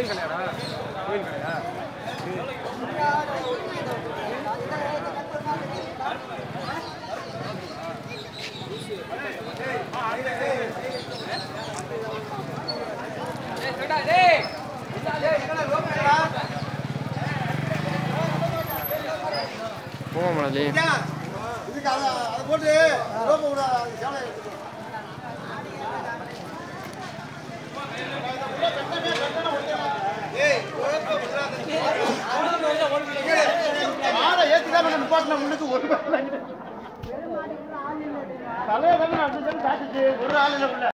கோயில் கடையாடா கோயில் கடையா போவோம் மணலி இதுக்கு அதை அதை போட்டு ரோப்பை விட சேலை எடுத்துக்கோ மாலை ஏத்திதான் நம்ம நிப்பாட்டின முன்னுக்கு ஒரு தலையை தான் அடிச்சு காட்டுச்சு ஒரு ஆள் இல்லை உள்ள